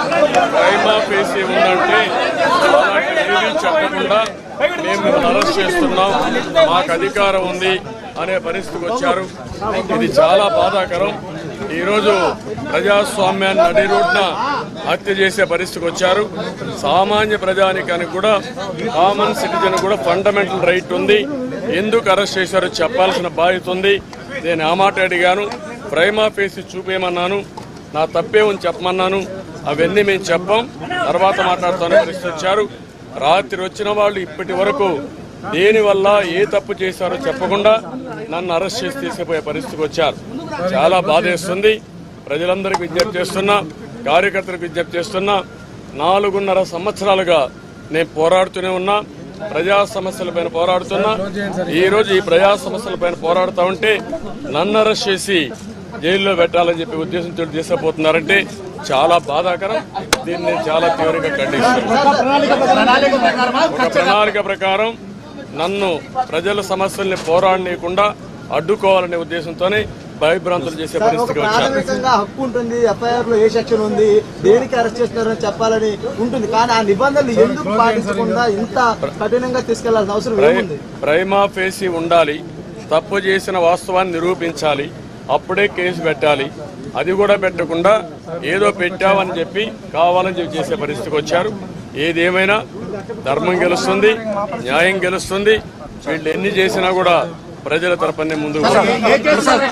Prima facie ఉందంటే అలాంటి ఏమీ చెప్పకుండా మేము మిమ్మల్ని అరెస్ట్ చేస్తున్నాం మాకు అధికారం ఉంది అనే పరిస్థితికి వచ్చారు ఇది చాలా బాధాకరం ఈరోజు ప్రజాస్వామ్యాన్ని నడి రోడ్న హత్య చేసే పరిస్థితికి వచ్చారు సామాన్య ప్రజానికానికి కూడా కామన్ సిటిజన్ కూడా ఫండమెంటల్ రైట్ ఉంది ఎందుకు అరెస్ట్ చేశారో చెప్పాల్సిన బాధ్యత ఉంది నేను ఆ మాట అడిగాను ప్రైమా ఫేసి చూపేయమన్నాను నా తప్పే ఉంది చెప్పమన్నాను అవన్నీ మేము చెప్పాం తర్వాత మాట్లాడుతాను పరిస్థితి వచ్చారు రాత్రి వచ్చిన వాళ్ళు ఇప్పటి వరకు దేనివల్ల ఏ తప్పు చేశారో చెప్పకుండా నన్ను అరెస్ట్ చేసి తీసుకుపోయే పరిస్థితికి వచ్చారు చాలా బాధేస్తుంది ప్రజలందరికీ విజ్ఞప్తి చేస్తున్నా కార్యకర్తలకు విజ్ఞప్తి చేస్తున్నా నాలుగున్నర సంవత్సరాలుగా నేను పోరాడుతూనే ఉన్నా ప్రజా సమస్యలపైన పోరాడుతున్నా ఈ రోజు ఈ ప్రజా సమస్యలపైన పోరాడుతా ఉంటే నన్ను అరెస్ట్ చేసి జైల్లో పెట్టాలని చెప్పి ఉద్దేశంతో తీసుకుపోతున్నారంటే చాలా బాధాకరం దీన్ని నేను చాలా తీవ్రంగా ఖండిస్తున్నాను ఒక ప్రణాళిక ప్రకారం నన్ను ప్రజల సమస్యల్ని పోరాడనీయకుండా అడ్డుకోవాలనే ఉద్దేశంతోనే భయభ్రాంతులు చేసే పరిస్థితికి వచ్చారు ప్రాథమికంగా హక్కు ఉంటుంది ఎఫ్ఐఆర్ లో ఏ సెక్షన్ ఉంది దేనికి అరెస్ట్ చేస్తున్నారని చెప్పాలని ఉంటుంది కానీ ఆ నిబంధనలు ఎందుకు పాటించకుండా ఇంత కఠినంగా తీసుకెళ్లాల్సిన అవసరం ఏముంది ప్రైమా ఫేసి ఉండాలి తప్పు చేసిన వాస్తవాన్ని నిరూపించాలి అప్పుడే కేసు పెట్టాలి అది కూడా పెట్టకుండా ఏదో పెట్టామని చెప్పి కావాలని చెప్పి చేసే పరిస్థితికి వచ్చారు ఏదేమైనా ధర్మం గెలుస్తుంది న్యాయం గెలుస్తుంది వీళ్ళు ఎన్ని చేసినా కూడా ప్రజల తరపునే ముందుకు పోతారు.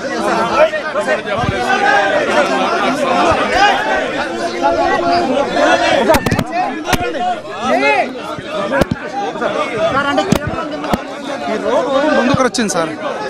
ముందుకు వచ్చింది సార్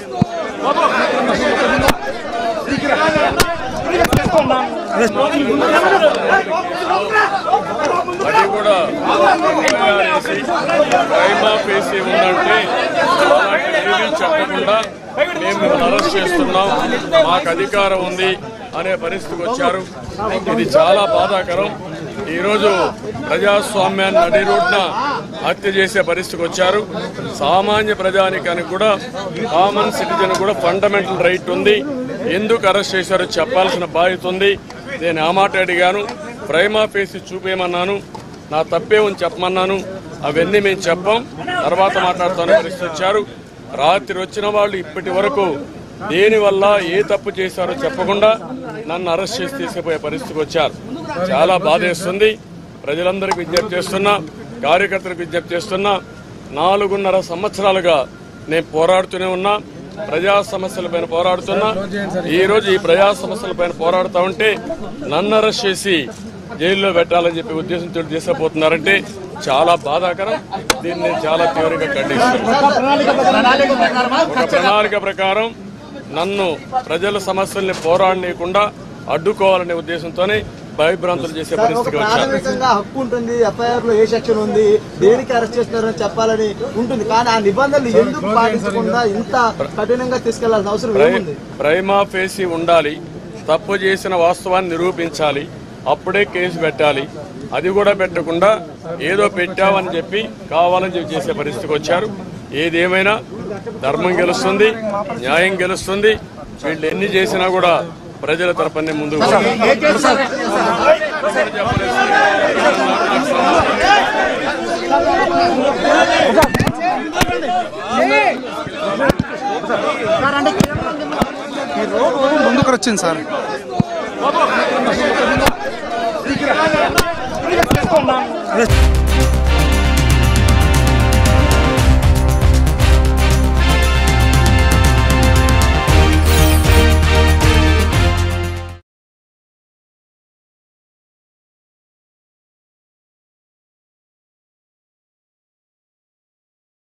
అది కూడా వేసి ప్రైమా ఫేసి ఉందంటే అలాంటి ఏమీ చెప్పకుండా మేము మిమ్మల్ని అరెస్ట్ చేస్తున్నాం మాకు అధికారం ఉంది అనే పరిస్థితికి వచ్చారు ఇది చాలా బాధాకరం ఈరోజు ప్రజాస్వామ్యాన్ని నడి రోడ్న హత్య చేసే పరిస్థితికి వచ్చారు సామాన్య ప్రజానికానికి కూడా కామన్ సిటిజన్ కూడా ఫండమెంటల్ రైట్ ఉంది ఎందుకు అరెస్ట్ చేశారో చెప్పాల్సిన బాధ్యత ఉంది నేను ఆ మాట అడిగాను ప్రైమా ఫేసి చూపేయమన్నాను నా తప్పే ఉంది చెప్పమన్నాను అవన్నీ మేము చెప్పాం తర్వాత మాట్లాడుతాను పరిస్థితి వచ్చారు రాత్రి వచ్చిన వాళ్ళు ఇప్పటి వరకు దేనివల్ల ఏ తప్పు చేశారో చెప్పకుండా నన్ను అరెస్ట్ చేసి తీసుకుపోయే పరిస్థితికి వచ్చారు చాలా బాధేస్తుంది ప్రజలందరికీ విజ్ఞప్తి చేస్తున్నా కార్యకర్తలకు విజ్ఞప్తి చేస్తున్నా నాలుగున్నర సంవత్సరాలుగా నేను పోరాడుతూనే ఉన్నా ప్రజా సమస్యలపైన పోరాడుతున్నా ఈ రోజు ఈ ప్రజా సమస్యలపైన పోరాడుతా ఉంటే నన్ను అరెస్ట్ చేసి జైల్లో పెట్టాలని చెప్పి ఉద్దేశంతో తీసుకుపోతున్నారంటే చాలా బాధాకరం దీన్ని నేను చాలా తీవ్రంగా ఖండిస్తున్నాను ఒక ప్రణాళిక ప్రకారం నన్ను ప్రజల సమస్యల్ని పోరాడనీయకుండా అడ్డుకోవాలనే ఉద్దేశంతోనే భయభ్రాంతులు చేసే పరిస్థితికి వచ్చారు ప్రాథమికంగా హక్కు ఉంటుంది ఎఫ్ఐఆర్ లో ఏ సెక్షన్ ఉంది దేనికి అరెస్ట్ చేస్తున్నారని చెప్పాలని ఉంటుంది కానీ ఆ నిబంధనలు ఎందుకు పాటించకుండా ఇంత కఠినంగా తీసుకెళ్లాల్సిన అవసరం ప్రై- ఏముంది ప్రైమా ఫేసి ఉండాలి తప్పు చేసిన వాస్తవాన్ని నిరూపించాలి అప్పుడే కేసు పెట్టాలి అది కూడా పెట్టకుండా ఏదో పెట్టామని చెప్పి కావాలని చెప్పి చేసే పరిస్థితికి వచ్చారు ఏదేమైనా ధర్మం గెలుస్తుంది న్యాయం గెలుస్తుంది వీళ్ళు ఎన్ని చేసినా కూడా ప్రజల తరపునే ముందుకు పోతారు. ముందుకు వచ్చింది సార్